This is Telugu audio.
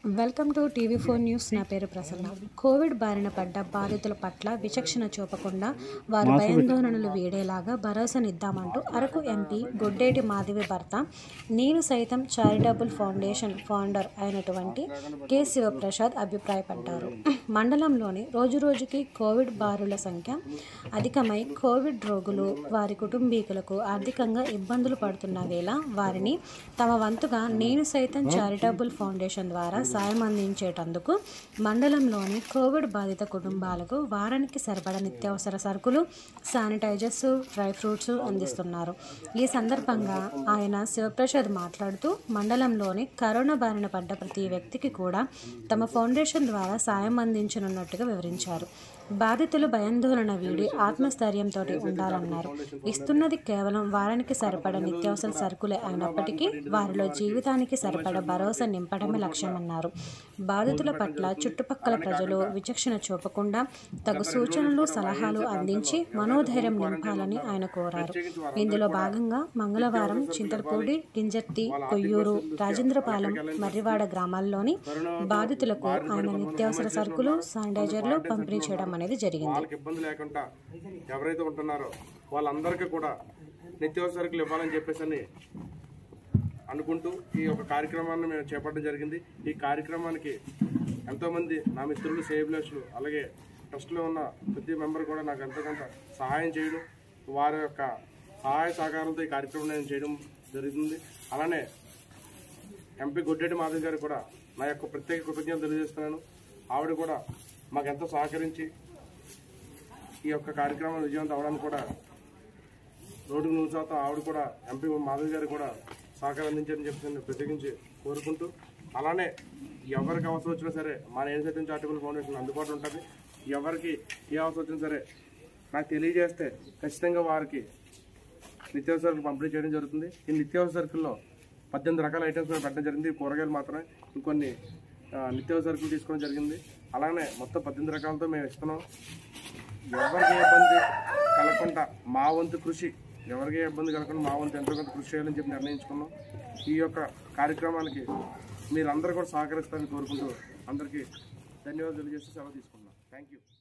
welcome to TV four news నా పేరు ప్రసన్న కోవిడ్ బారిన పడ్డ బాధితుల పట్ల విచక్షణ చూపకుండా వారి భయాందోళనలు వీడేలాగా భరోసానిద్దామంటూ అరకు ఎంపీ గొడ్డేటి మాధవి భర్త నేను సైతం చారిటబుల్ ఫౌండేషన్ ఫౌండర్ అయినటువంటి కె శివప్రసాద్ అభిప్రాయపడ్డారు మండలంలోని రోజురోజుకి కోవిడ్ బారుల సంఖ్య అధికమై కోవిడ్ రోగులు వారి కుటుంబీకులకు ఆర్థికంగా ఇబ్బందులు పడుతున్న వేళ వారిని తమ వంతుగా నేను సైతం చారిటబుల్ ఫౌండేషన్ ద్వారా సాయం అందించేటందుకు మండలంలోని కోవిడ్ బాధిత కుటుంబాలకు వారానికి సరిపడ నిత్యావసర సరుకులు శానిటైజర్స్ డ్రై ఫ్రూట్స్ అందిస్తున్నారు ఈ సందర్భంగా ఆయన శివప్రసాద్ మాట్లాడుతూ మండలంలోని కరోనా బారిన పడ్డ ప్రతి వ్యక్తికి కూడా తమ ఫౌండేషన్ ద్వారా సాయం అందించనున్నట్టుగా వివరించారు బాధితులు భయాందోళన వీడి ఆత్మస్థైర్యంతో ఉండాలన్నారు ఇస్తున్నది కేవలం వారానికి సరిపడ నిత్యావసర సరుకులే అయినప్పటికీ వారిలో జీవితానికి సరిపడ భరోసా నింపడమే లక్ష్యమన్నారు బాధితుల పట్ల చుట్టుపక్కల ప్రజలు విచక్షణ చూపకుండా తగు సూచనలు సలహాలు అందించి మనోధైర్యం నింపాలని ఆయన కోరారు ఇందులో భాగంగా మంగళవారం చింతలపూడి గింజర్తి కొయ్యూరు రాజేంద్రపాలెం మర్రివాడ గ్రామాల్లోని బాధితులకు ఆయన నిత్యావసర సరుకులు శానిటైజర్లు పంపిణీ చేయడం అనేది జరిగింది వాళ్ళకి ఇబ్బంది లేకుండా ఎవరైతే ఉంటున్నారో వాళ్ళందరికీ కూడా నిత్యావసర సరుకులు ఇవ్వాలని చెప్పేసి అని అనుకుంటూ ఈ యొక్క కార్యక్రమాన్ని మేము చేపట్టడం జరిగింది ఈ కార్యక్రమానికి ఎంతోమంది నా మిత్రులు సేవ్లెస్లు అలాగే ట్రస్ట్లో ఉన్న ప్రతి మెంబర్ కూడా నాకు ఎంతో కొంత సహాయం చేయడం వారి యొక్క సహాయ సహకారాలతో ఈ కార్యక్రమం నేను చేయడం జరుగుతుంది అలానే ఎంపీ గొడ్డెడ్డి మాధవ్ గారు కూడా నా యొక్క ప్రత్యేక కృతజ్ఞతలు తెలియజేస్తున్నాను ఆవిడ కూడా మాకు ఎంతో సహకరించి ఈ యొక్క కార్యక్రమం విజయవంతం అవడానికి కూడా రోడ్డు నూరు శాతం ఆవిడ కూడా ఎంపీ మాధవ్ గారు కూడా సహకారం అందించారని చెప్పి నేను ప్రత్యేకించి కోరుకుంటూ అలానే ఎవరికి అవసరం వచ్చినా సరే మా నేను సైతం చారిటబుల్ ఫౌండేషన్ అందుబాటులో ఉంటుంది ఎవరికి ఏ అవసరం వచ్చినా సరే నాకు తెలియజేస్తే ఖచ్చితంగా వారికి నిత్యావసర సరుకులు పంపిణీ చేయడం జరుగుతుంది ఈ నిత్యావసర సరుకుల్లో పద్దెనిమిది రకాల ఐటమ్స్ మేము పెట్టడం జరిగింది కూరగాయలు మాత్రమే ఇంకొన్ని ఆ, నిత్యావసర సరుకులు తీసుకోవడం జరిగింది అలానే మొత్తం పద్దెనిమిది రకాలతో మేము ఇస్తున్నాం ఎవరికి ఏ ఇబ్బంది కలగకుండా మా వంతు కృషి ఎవరికి ఏ ఇబ్బంది కలగకుండా మా వంతు ఎంతో కొంత కృషి చేయాలని చెప్పి నిర్ణయించుకున్నాం ఈ యొక్క కార్యక్రమానికి మీరందరూ కూడా సహకరిస్తారని కోరుకుంటూ అందరికీ ధన్యవాదాలు తెలియజేసి సెలవు తీసుకున్నాం థ్యాంక్ యూ